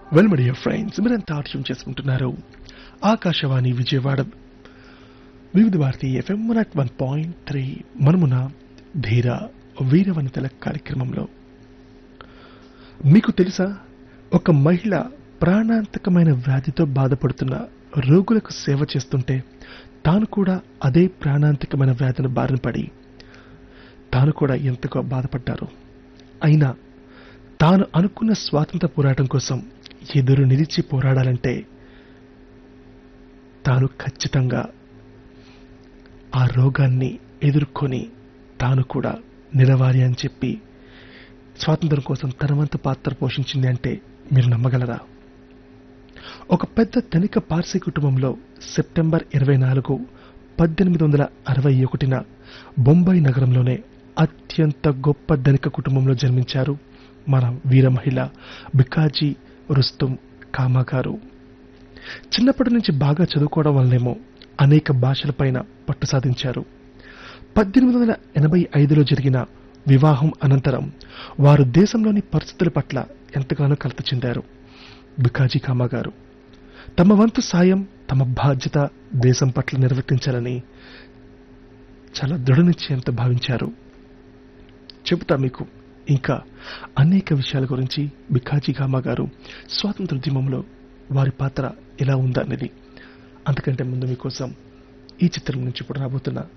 well my dear friends మీరంతా ఆటం చేసుకుంటున్నారు Akashvani Vijayawada Vividh Bharati FM one at one point three మనమున ధీర వీరవనితల కార్యక్రమంలో మీకు తెలుసా ఒక మహిళ ప్రాణాంతకమైన వ్యాధితో బాధపడుతున్న రోగులకు సేవ చేస్తుంటే తాను కూడా అదే ప్రాణాంతకమైన వ్యాధిని బారిన పడి తాను కూడా ఎంతగా బాధపడ్డారు అయినా తాను అనుకున్న స్వాతంత్ర పోరాటం కోసం ఎదురు నిలిచి పోరాడాలంటే తాను ఖచ్చితంగా ఆ రోగాన్ని ఎదుర్కొని తాను కూడా నిలవాలి అని చెప్పి స్వాతంత్రం కోసం తన వంతు పాత్ర పోషించింది అంటే మీరు నమ్మగలరా ఒక పెద్ద ధనిక పార్సీ కుటుంబంలో సెప్టెంబర్ ఇరవై నాలుగు పద్దెనిమిది వందల అరవై ఒకటిన బొంబాయి నగరంలోనే అత్యంత గొప్ప ధనిక కుటుంబంలో జన్మించారు మన వీర మహిళ బికాజీ రుస్తుం కామా గారు చిన్నప్పటి నుంచి బాగా చదువుకోవడం వల్లనేమో అనేక భాషలపైన పట్టు సాధించారు పద్దెనిమిది వందల ఎనభై ఐదులో జరిగిన వివాహం అనంతరం వారు దేశంలోని పరిస్థితుల పట్ల ఎంతగానో కలత చెందారు బికాజీ కామా గారు తమ వంతు సాయం తమ బాధ్యత దేశం పట్ల నిర్వర్తించాలని చాలా దృఢ నిశ్చయంతో భావించారు చెబుతా మీకు ఇంకా అనేక విషయాల గురించి బికాజీ కామా గారు స్వాతంత్రోద్యమంలో వారి పాత్ర ఎలా ఉందనేది అంతకంటే ముందు మీకోసం ఈ చిత్రం నుంచి ఇప్పుడు రాబోతున్న